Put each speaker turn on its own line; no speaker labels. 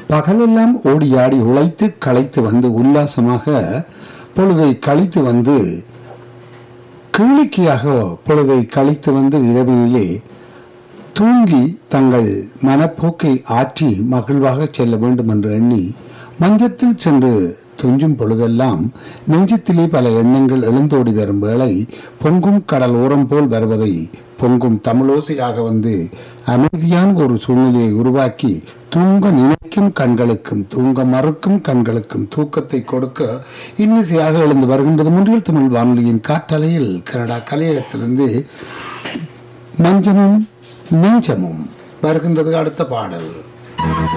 பகலெல்லாம் ஓடியாடி உழைத்து களைத்து வந்து உல்லாசமாக பொழுதை கழித்து வந்து கேளிக்கையாக பொழுதை கழித்து வந்து இரவினிலே தூங்கி தங்கள் மனப்போக்கை ஆற்றி மகிழ்வாக செல்ல வேண்டும் என்று எண்ணி மஞ்சத்தில் சென்று துஞ்சும் பொழுதெல்லாம் நெஞ்சத்திலே பல எண்ணங்கள் எழுந்தோடி வரும் வேளை பொங்கும் கடல் ஓரம் போல் வருவதை பொங்கும் தமிழோசையாக வந்து அமைதியான ஒரு சூழ்நிலையை உருவாக்கி தூங்க நினைக்கும் கண்களுக்கும் தூங்க மறுக்கும் கண்களுக்கும் தூக்கத்தை கொடுக்க இன்னிசையாக எழுந்து வருகின்றது முன்றில் தமிழ் வானொலியின் காற்றலையில் கனடா கலையகத்திலிருந்து மஞ்சமும் நெஞ்சமும் வருகின்றது அடுத்த பாடல்